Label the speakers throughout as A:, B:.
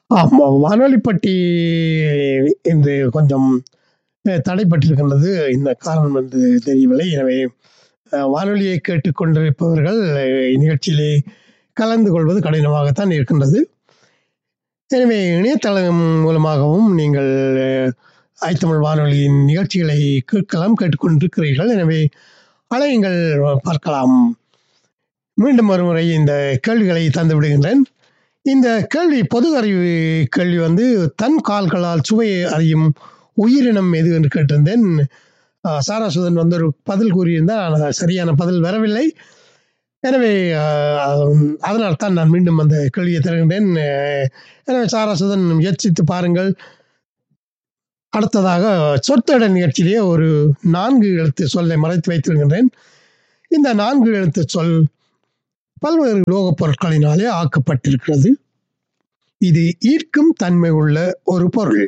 A: ஆமா. வானொலிப்பட்டி இன்று கொஞ்சம் அ தடைப்பட்டிருக்கின்றது. இந்த காரணம் என்று தெரியவில்லை. எனவே அ வானொலியை கேட்டுக்கொண்டிருப்பவர்கள் இந்நிகழ்ச்சியிலே கலந்து கொள்வது கடினமாகத்தான் இருக்கின்றது. எனவே இணையதளம் மூலமாகவும் நீங்கள் ஐத்தமிழ் வானொலியின் நிகழ்ச்சிகளை கேட்கலாம், கேட்டுக்கொண்டிருக்கிறீர்கள். எனவே அழையுங்கள் பார்க்கலாம். மீண்டும் ஒருமுறை இந்த கேள்விகளை தந்து விடுகின்றேன். இந்த கேள்வி பொது அறிவு கேள்வி வந்து தன் கால்களால் சுவையை அறியும் உயிரினம் எது என்று கேட்டிருந்தேன். அ சாராசுதன் வந்து ஒரு பதில் கூறியிருந்தார். ஆனால் சரியான பதில் வரவில்லை. எனவே அ அதனால் தான் நான் மீண்டும் அந்த கேள்வியை தருகின்றேன். எனவே சாராசுதன் முயற்சித்து பாருங்கள். அடுத்ததாக சொற்தொடர் நிகழ்ச்சியிலே ஒரு 4 எழுத்து சொல்லை மறைத்து வைத்திருக்கின்றேன். இந்த 4 எழுத்து சொல் பல்வேறு உலோகப் பொருட்களினாலே ஆக்கப்பட்டிருக்கிறது. இது ஈர்க்கும் தன்மை உள்ள ஒரு பொருள்.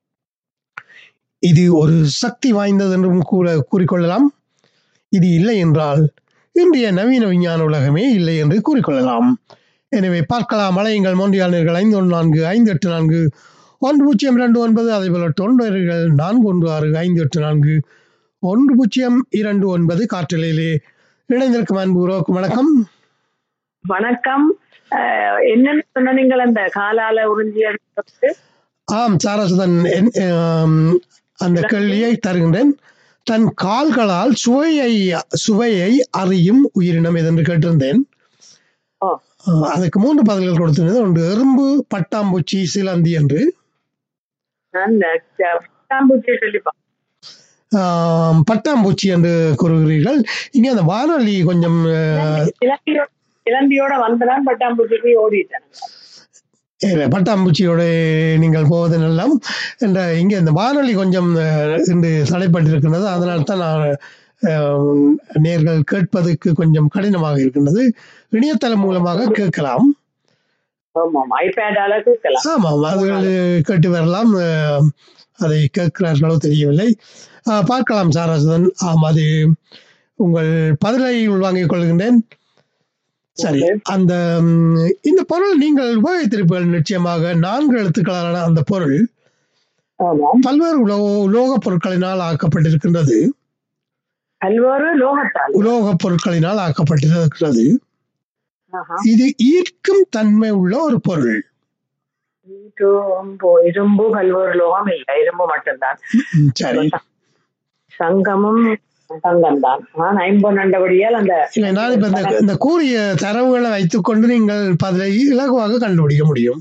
A: இது ஒரு சக்தி வாய்ந்தது என்றும் கூட கூறிக்கொள்ளலாம். இது இல்லை என்றால் இன்றைய நவீன விஞ்ஞான உலகமே இல்லை என்று கூறிக்கொள்ளலாம். எனவே பார்க்கலாம் அழையுங்கள் மோன்றியால் நேயர்கள் 514 584 1029 அதேபோல தொண்டர்கள் 416 584 1029 காற்றலையிலே இணைந்திருக்கும் அன்பு உறவுக்கு வணக்கம்.
B: வணக்கம். அ என்னன்னு சொன்ன நீங்கள் அந்த காலால உறிஞ்சி எடுத்து
A: ஆம் சாரசுதன் என் அம் அந்த கேள்வியை தருகின்றேன். தன் கால்களால் சுவையை சுவையை அறியும் உயிரினம் எதென்று கேட்டிருந்தேன்.
B: ஓ.
A: அ அதுக்கு 3 பதில்கள் கொடுத்திருந்தேன். ஒன்று எறும்பு, பட்டாம்பூச்சி, சிலந்தி என்று.
B: நான் பட்டாம்பூச்சியை சொல்லி பா
A: ஆம், பட்டாம்பூச்சி என்று கூறுகிறீர்கள். இங்கே அந்த வானொலி கொஞ்சம் அ
B: இளந்தியோ இளந்தியோட வந்தனால் பட்டாம்பூச்சிக்கு ஓடிட்டேன்.
A: இல்ல பட்டாம்பூச்சியோட நீங்கள் போவது நல்லம். என்ற இங்கே இந்த வானொலி கொஞ்சம் அ இன்று தடைப்பட்டிருக்கின்றது. அதனால் தான் நான் அ நேயர்கள் கேட்பதற்கு கொஞ்சம் கடினமாக இருக்கின்றது. இணையதளம் மூலமாக கேட்கலாம்.
B: ஆமாம். ஐபேடால கேட்கலாம்.
A: ஆமாம். அது கேட்டு வரலாம். அ அதை கேட்கிறார்களோ தெரியவில்லை. அ பார்க்கலாம் சாராசுதன். ஆம் அது உங்கள் பதிலை உள்வாங்கிக் கொள்கின்றேன். சரி.
B: ஓகே.
A: அந்த ம் இந்த பொருள் நீங்கள் உபயோகித்திருப்பீர்கள் நிச்சயமாக 4 எழுத்துக்களான அந்த பொருள்
B: ஆமாம்.
A: பல்வேறு உலோ உலோகப் பொருட்களினால் ஆக்கப்பட்டிருக்கின்றது.
B: பல்வேறு லோகத்தால்.
A: உலோகப் பொருட்களினால் ஆக்கப்பட்டிருக்கிறது.
B: ஆஹா.
A: இது ஈர்க்கும் தன்மை உள்ள ஒரு பொருள்.
B: இரும்பு இரும்பு பல்வேறு லோகம் இல்லை. இரும்பு மட்டும்தான்.
A: ம், சரி.
B: சங்கமும் தங்கம் தான். நான் ஐம்பொன்னண்டபடியால் அந்த
A: இல்லை நான் இப்ப இந்த இந்த கூறிய தரவுகளை வைத்துக்கொண்டு நீங்கள் பதிலை இலகுவாக கண்டுபிடிக்க முடியும்.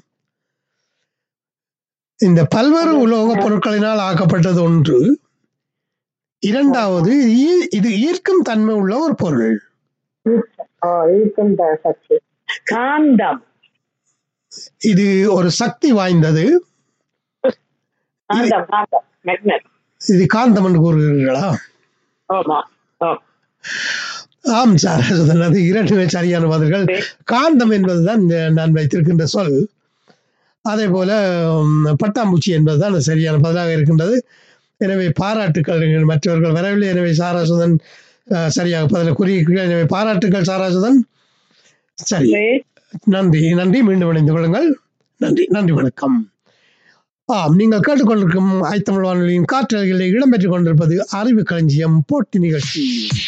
A: இந்த பல்வேறு உலோகப் பொருட்களினால் ஆக்கப்பட்டது ஒன்று. இரண்டாவது ஈ- இது ஈர்க்கும் தன்மை உள்ள ஒரு பொருள்.
B: ஓ, இருக்கும் த- சக்தி. காந்தம்
A: இது ஒரு சக்தி வாய்ந்தது.
B: காந்தம் காந்தம் மெக்னட்
A: இது காந்தம் என்று கூறுகிறீர்களா?
B: ஆமா ஆ.
A: ஆம் சார் அது இரண்டுமே சரியான பதில்கள். காந்தம் என்பதுதான் இந்த நான் வைத்திருக்கின்ற சொல். அதே போல ம், பட்டாம்பூச்சி என்பதுதான் சரியான பதிலாக இருக்கின்றது. எனவே பாராட்டுக்கள் நீங்கள் மற்றவர்கள் வரவில்லை. எனவே சாராசுதன் அ, சரியாக பதிலை கூறியிருக்கிறீர்கள். எனவே பாராட்டுக்கள் சாராசுதன். சரி
B: சரி.
A: நன்றி நன்றி மீண்டும் இணைந்து கொள்ளுங்கள். நன்றி நன்றி வணக்கம். ஆம் நீங்கள் கேட்டுக்கொண்டிருக்கும் ஐத்தமிழ் வானொலியின் காற்றலைகளில் இடம்பெற்றுக் கொண்டிருப்பது அறிவு களஞ்சியம் போட்டி நிகழ்ச்சி.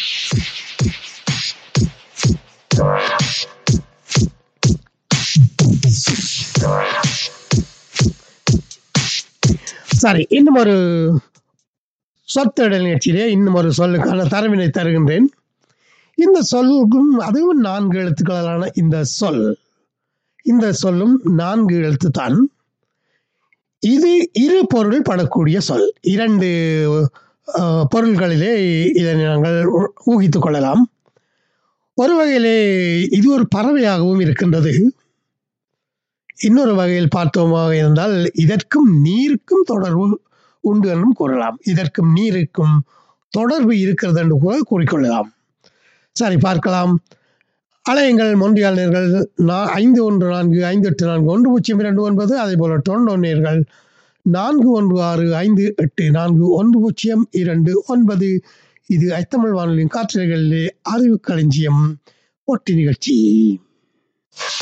A: சரி இன்னும் ஒரு சொத்தேடல் நிகழ்ச்சியிலே இன்னும் ஒரு சொல்லுக்கான தரவினை தருகின்றேன். இந்த சொல்லுக்கும் அதுவும் நான்கு எழுத்துக்களாலான இந்த சொல் இந்த சொல்லும் நான்கு எழுத்து தான். இது இரு பொருள் படக்கூடிய சொல். இரண்டு அ, பொருள்களிலே இதை நாங்கள் ஊ- ஊகித்துக் கொள்ளலாம். ஒரு வகையிலே இது ஒரு பறவையாகவும் இருக்கின்றது. இன்னொரு வகையில் பார்த்தோமாக இருந்தால் இதற்கும் நீருக்கும் தொடர்பு உண்டு என்றும் கூறலாம். இதற்கும் நீருக்கும் தொடர்பு இருக்கிறது என்று கூட கூறிக்கொள்ளலாம். சரி பார்க்கலாம். அலையுங்கள் மொன்றியால் நேர்கள் நா- ஐந்து ஒன்று நான்கு ஐந்து எட்டு நான்கு ஒன்று பூஜ்ஜியம் இரண்டு ஒன்பது அதே போல டொரண்டோ நேர்கள் நான்கு ஒன்று ஆறு ஐந்து எட்டு நான்கு ஒன்று பூஜ்ஜியம் இரண்டு ஒன்பது இது ஐத்தமிழ் வானொலியின் காற்றலைகளிலே அறிவு களஞ்சியம் போட்டி நிகழ்ச்சி